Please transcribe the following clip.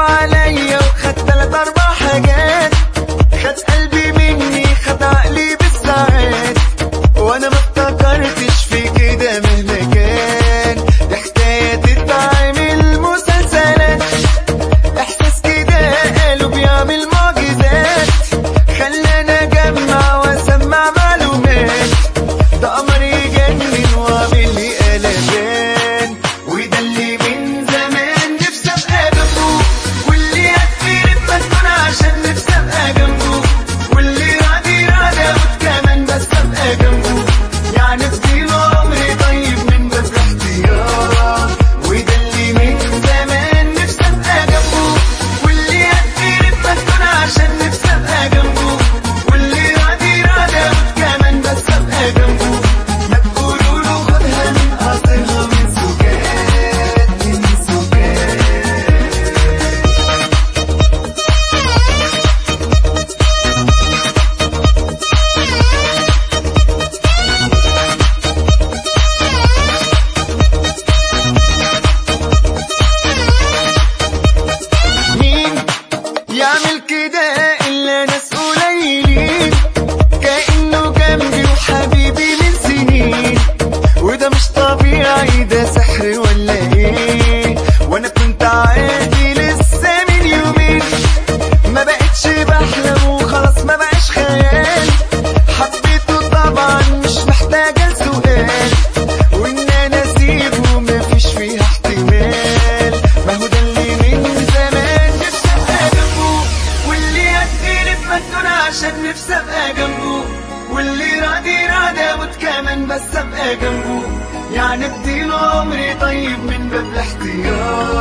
عليا وخد تلات اربع حاجات خد قلبي مني خد عقلي بالساعات وانا ما افتكرتش في كده مهما كان دي حكاية تتعمل مسلسلات احساس كده قالوا بيعمل معجزات خلانا اجمع واسمع معلومات ده قمر يجنن وعامل لي قلبان وده اللي من زمان نفسي ابقى جنبه واللي هتفيد مجنون عشان نفسي ابقى جنبه واللي راضي راضي اموت كمان بس ابقى جنبه يعني اديله عمري طيب من باب الاحتياط وده اللي من زمان نفسي ابقى جنبه واللي هتفيد مجنون عشان نفسي ابقى جنبه واللي راضي راضي اموت كمان بس ابقى جنبه ما تقولوا له خدها من قصرها من سكات من سكات مين يعمل كده إلا ناس قليلين كأنه جنبي وحبيبي من سنين وده مش طبيعي ده سحر ولا ايه وانا كنت عادي لسه من يومين ما بقتش بحلم وخلاص ما بقاش خيال حبيته طبعا مش محتاجة سؤال وان انا اسيبه مفيش فيها احتمال ما هو ده اللي من زمان نفسي ابقى جنبه واللي هتقلب مجنون عشان نفسي ابقى جنبه واللي راضي راضي اموت كمان بس ابقى جنبه يعني اديله عمري طيب من باب الاحتياط